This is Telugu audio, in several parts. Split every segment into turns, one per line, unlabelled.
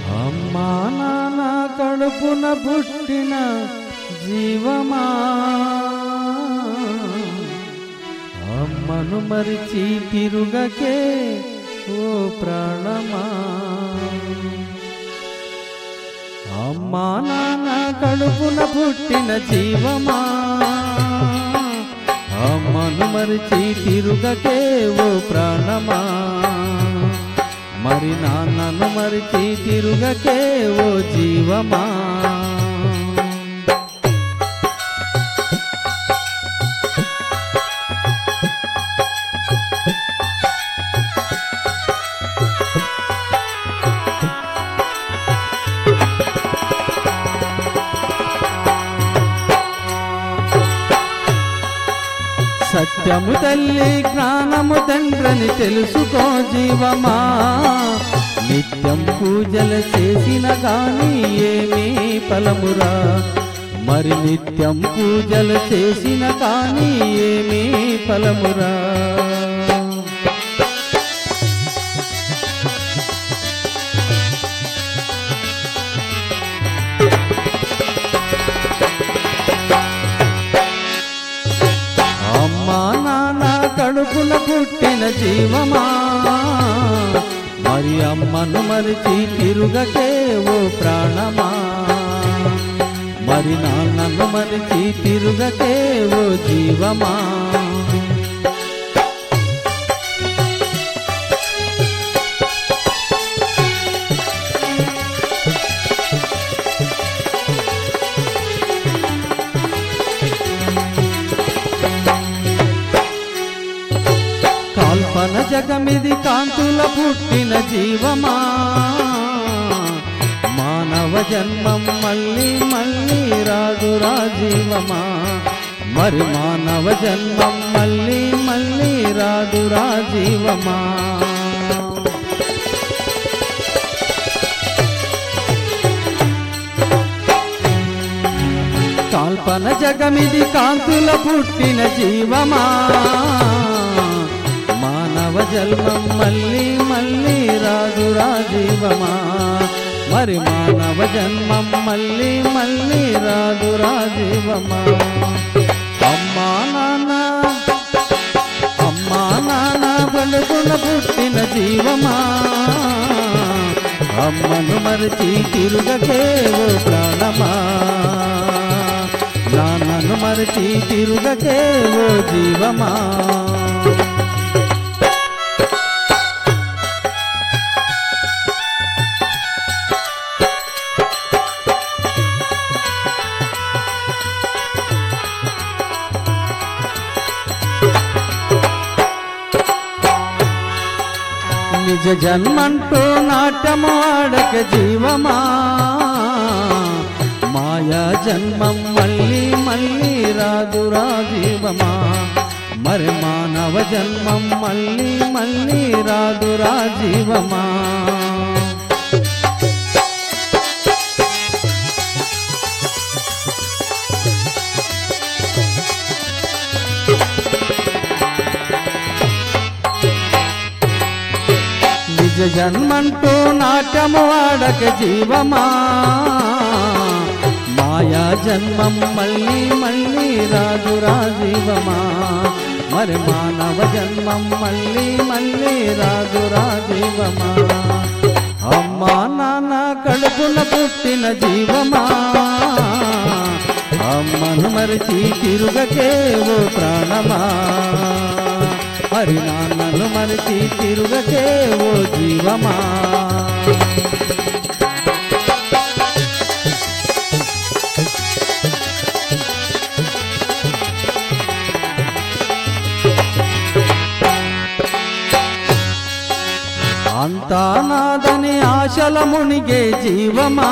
అమ్మా నాన్న కడుపున పుట్టిన జీవమా అమ్మను మరిచి తిరుగకే ఓ ప్రాణమా అమ్మా నాన్న కడుపున పుట్టిన జీవమా అమ్మను మరిచి తిరుగకే ఓ ప్రాణమా మరి నాన్నను మరిచి తిరుగకే ఓ జీవమా సత్యము తల్లి జ్ఞానము తండ్రని తెలుసుకో జీవమా నిత్యం పూజలు చేసిన గాని ఏమీ ఫలమురా మరి నిత్యం పూజలు చేసిన కానీ ఏమీ ఫలమురా అమ్మా నాన్న కడుపున పుట్టిన జీవమా మరి అమ్మను మరిచి తిరుగకే ఓ ప్రాణమా మరి నాన్నను మరిచి తిరుగకే ఓ జీవమా కాల్పన జగమిది కాంతుల పుట్టిన జీవమా మానవ జన్మం మళ్ళీ మళ్ళీ రాదు రాజీవమా మరి మానవ జన్మం మళ్ళీ మళ్ళీ రాదు రాజీవమా కాల్పన జగమిది కాంతుల పుట్టిన జీవమా మానవ జన్మం మళ్ళీ మళ్ళీ రాదు రాజీవమా మరి మానవ జన్మం మళ్ళీ మళ్ళీ రాదు రాజీవమా అమ్మా నాన్న అమ్మా నాన్న పలుకున పుట్టిన జీవమా అమ్మను మరచి తిరుగకే ఓ ప్రాణమా నాన్నను మరచి తిరుగకే ఓ జీవమా నిజ జన్మంటూ నాట్యము ఆడక జీవమా మాయా జన్మం మళ్ళీ మళ్ళీ రాదు రాజీవమా మరి మానవ జన్మం మళ్ళీ మళ్ళీ రాదు రాజీవమా నిజ జన్మంటూ నాట్యము ఆడక జీవమా మాయా జన్మం మళ్ళీ మళ్ళీ రాదు రాజీవమా మరి మానవ జన్మం మళ్ళీ మళ్ళీ రాదు రాజీవమా అమ్మా నాన్న కడుపున పుట్టిన జీవమా అమ్మను మరిచి తిరుగకే ఓ ప్రాణమా మరి నాన్నను మరిచి తిరుగకే ఓ జీవమా అంతా నాదని ఆశల మునిగే జీవమా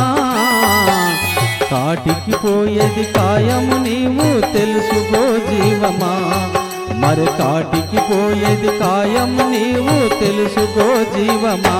కాటికి పోయేది కాయము నీవు తెలుసుకో జీవమా మరి కాటికి పోయేది కాయము నీవు తెలుసుకో జీవమా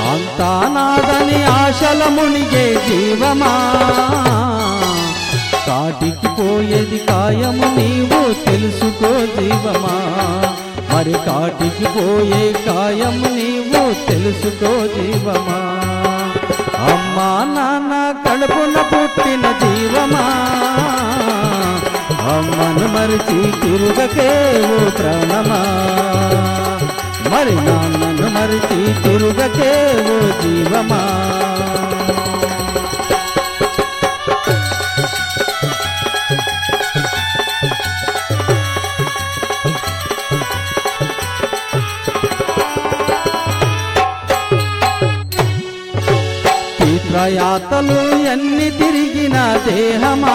అంతా నాదని ఆశల మునిగే జీవమా కాటికి పోయేది కాయము నీవు తెలుసుకో జీవమా మరి కాటికి పోయే కాయము నీవు తెలుసుకో జీవమా అమ్మా నాన్న కడుపున పుట్టిన జీవమా అమ్మను మరిచి తిరుగకే ఓ ప్రాణమా మరి నాన్నను మరిచి తిరుగకే ఓ జీవమా తీర్థయాతలు ఎన్ని తిరిగిన దేహమా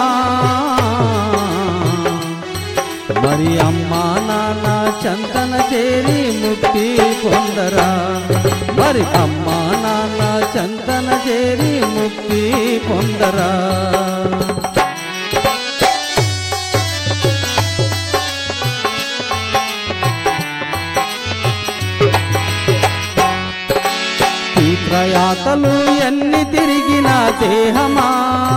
మరి అమ్మా నాన్న చందన చేరి ముక్తి పొందరా మరి అమ్మా నాన్న చందన చేరి ముక్తి పొందరా తీర్థయాతలు ఎన్ని తిరిగిన దేహమా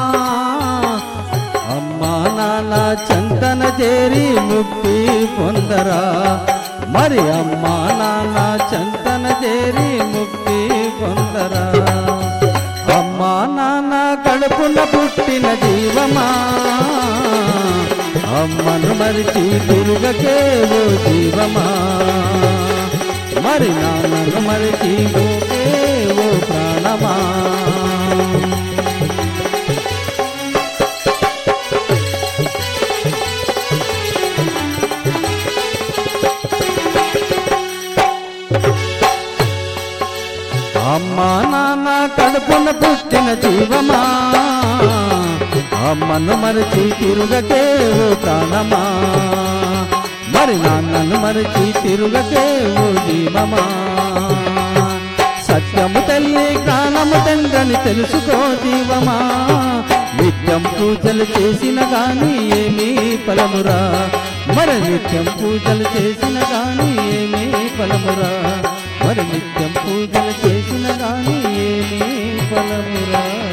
అమ్మా నాన్న చందన చేరి ముక్తి పొందరా మరి అమ్మా నాన్న చందన చేరి ముక్తి పొందరా అమ్మా నాన్న కడుపున పుట్టిన జీవమా అమ్మను మరిచి తిరుగకే ఓ జీవమా మరి నాన్నను మరిచి ఓకే ఓ ప్రాణమా అమ్మా నాన్న కడుపున పుట్టిన జీవమా అమ్మను మరిచి తిరుగకే ఓ ప్రాణమా మరి నాన్నను మరిచి తిరుగకే ఓ జీవమా సత్యము తల్లి జ్ఞానము తండ్రని తెలుసుకో జీవమా నిత్యం పూజలు చేసిన గాని ఏమీ ఫలమురా మరి నిత్యం పూజలు చేసిన గాని ఏమీ ఫలమురా మరి నిత్యం పూజలు చేసిన గాని ఏమీ ఫలమురా